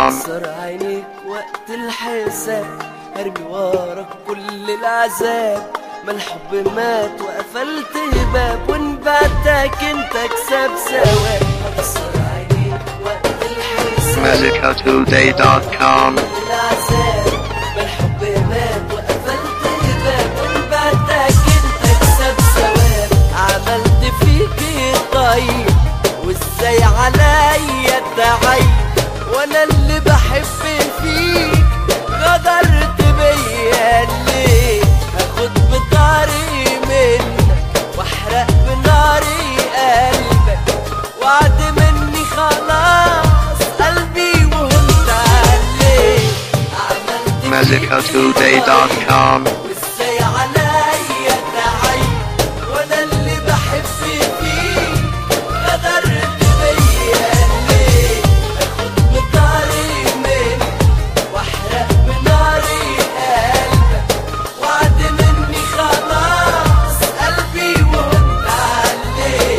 كسر عينيك وقت الحساب ارمي وراك كل العذاب ما الحب مات وقفلت باب وان بعدك انت كسب ثواب هكسر عينيك وقت الحساب MexicoToday.com العذاب ما الحب مات وقفلت باب وان بعدك انت كسب ثواب عملت فيك ايه طيب وازاي عليا تعيب وانا اللي بحب فيك غدرت بيا ليه هاخد بطاري منك واحرق بناري قلبك وعد مني خلاص قلبي وهنت عليه عملت MexicoToday.com وازاي عليا تعيب وانا اللي بحب فيك غدرت بيا ليه اخد بطاري منك واحرق بناري قلبك وعد مني خلاص قلبي وهنت عليه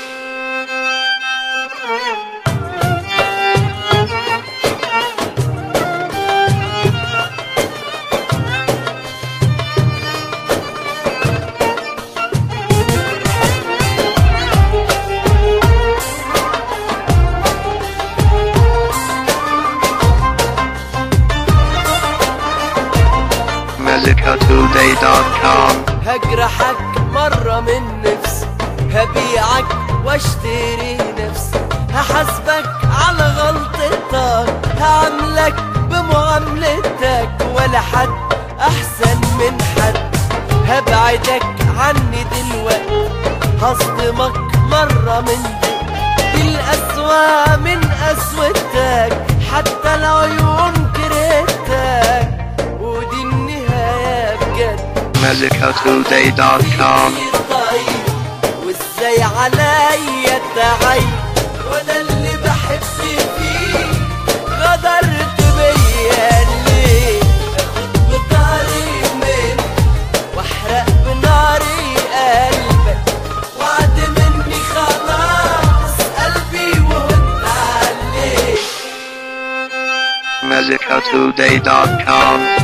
MexicoToday.com هجرحك مرة من نفسي هبيعك واشتري نفسي هحاسبك على غلطتك هعملك بمعاملتك ولا حد احسن من حد هبعدك عني دلوقتي هصدمك مرة من دي دي الأسوأ من قسوتك حتى العيون كرهتك ودي النهاية بجد MexicoToday.com طيب وازاي عليا تعيب وانا اللي بحب فيك غدرت بيا ليه اخد بطاري منك واحرق بناري قلبك وعد مني خلاص قلبي وهنت عليه MexicoToday.com